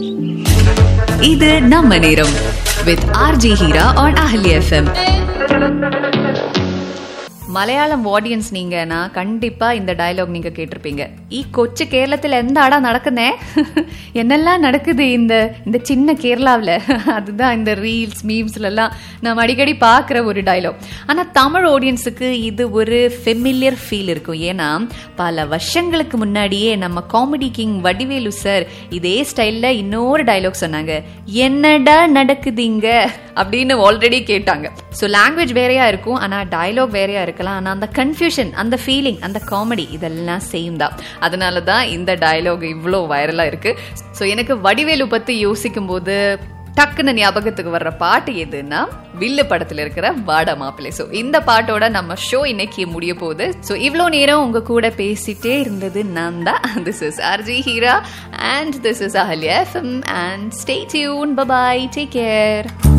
இது நம்ம நேரம் with RJ Heera and Ahalya FM Malayalam audience നീங்கன்னா കണ്ടിപ്പാ இந்த டயலாக் நீங்க கேட்டிருப்பீங்க ഈ കൊച്ചു കേരളത്തിൽ എന്താടാ നടക്കുന്നേ என்னெல்லாம் நடக்குது இந்த இந்த சின்ன கேரளாவில் அதுதான் இந்த ரீல்ஸ் மீம்ஸ்ல எல்லாம் நம்ம அடிக்கடி பார்க்குற ஒரு டயலாக் ஆனா தமிழ் ஆடியன்ஸுக்கு இது ஒரு ஃபெமிலியர் ஃபீல் இருக்கும் ஏன்னா பல வருஷங்களுக்கு முன்னாடியே நம்ம காமெடி கிங் வடிவேலு சார் இதே ஸ்டைல்ல இன்னொரு டயலாக் சொன்னாங்க என்னடா நடக்குதுங்க அப்படின்னு ஆல்ரெடி கேட்டாங்க ஸோ லாங்குவேஜ் வேறையா இருக்கும் ஆனா டயலாக் வேறையா இருக்கலாம் ஆனா அந்த கன்ஃபியூஷன் அந்த ஃபீலிங் அந்த காமெடி இதெல்லாம் சேம் தான் அதனால தான் இந்த டயலாக் இவ்வளோ வைரலா இருக்கு ஸோ எனக்கு வடிவேலு பத்தி யோசிக்கும் போது டக்குன்னு ஞாபகத்துக்கு வர்ற பாட்டு எதுன்னா வில்லு படத்துல இருக்கிற வாட மாப்பிள்ளை ஸோ இந்த பாட்டோட நம்ம ஷோ இன்னைக்கு முடிய போகுது ஸோ இவ்வளோ நேரம் உங்க கூட பேசிட்டே இருந்தது நான் தான் this is RJ Heera and this is Ahalya FM and stay tuned bye bye take care